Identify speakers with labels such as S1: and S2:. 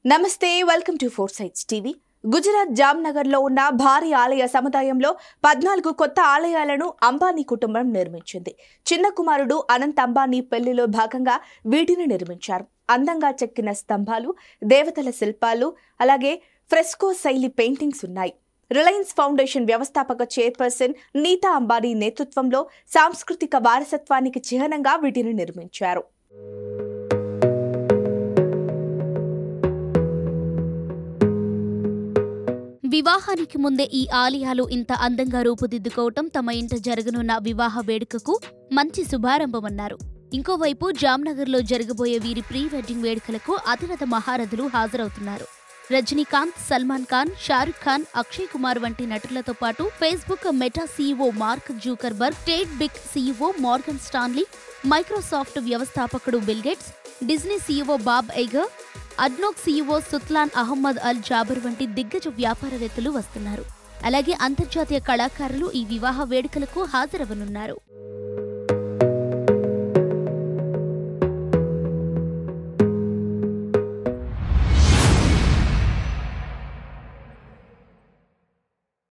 S1: నమస్తే welcome to four sides TV Gujarat Jamnagar లో ఉన్న భారీ ఆలయ సముదాయంలో పద్నాలుగు కొత్త ఆలయాలను అంబానీ కుటుంబం నిర్మించింది చిన్న కుమారుడు అనంత్ అంబానీ పెళ్లిలో భాగంగా వీటిని నిర్మించారు అందంగా చెక్కిన స్తంభాలు దేవతల శిల్పాలు అలాగే ఫ్రెస్కో శైలి పెయింటింగ్స్ ఉన్నాయి రిలయన్స్ ఫౌండేషన్ వ్యవస్థాపక చైర్పర్సన్ నీతా అంబానీ నేతృత్వంలో సాంస్కృతిక వారసత్వానికి చిహ్నంగా వీటిని నిర్మించారు
S2: వివాహానికి ముందే ఈ ఆలయాలు ఇంత అందంగా రూపుదిద్దుకోవటం తమ ఇంట జరగనున్న వివాహ వేడుకకు మంచి శుభారంభమన్నారు ఇంకోవైపు జామ్నగర్లో జరగబోయే వీరి ప్రీ వెడ్డింగ్ వేడుకలకు అతిరథ మహారథులు హాజరవుతున్నారు రజనీకాంత్ సల్మాన్ ఖాన్ షారుఖ్ ఖాన్ అక్షయ్ కుమార్ వంటి నటులతో పాటు Facebook Meta CEO Mark Zuckerberg స్టేట్ బిగ్ సీఈఓ మార్గన్ స్టాన్లీ మైక్రోసాఫ్ట్ వ్యవస్థాపకుడు Bill Gates Disney CEO Bob Iger ADNOC CEO Sultan Ahmed Al Jaber వంటి దిగ్గజ వ్యాపారవేత్తలు వస్తున్నారు అలాగే అంతర్జాతీయ కళాకారులు ఈ వివాహ వేడుకలకు హాజరవనున్నారు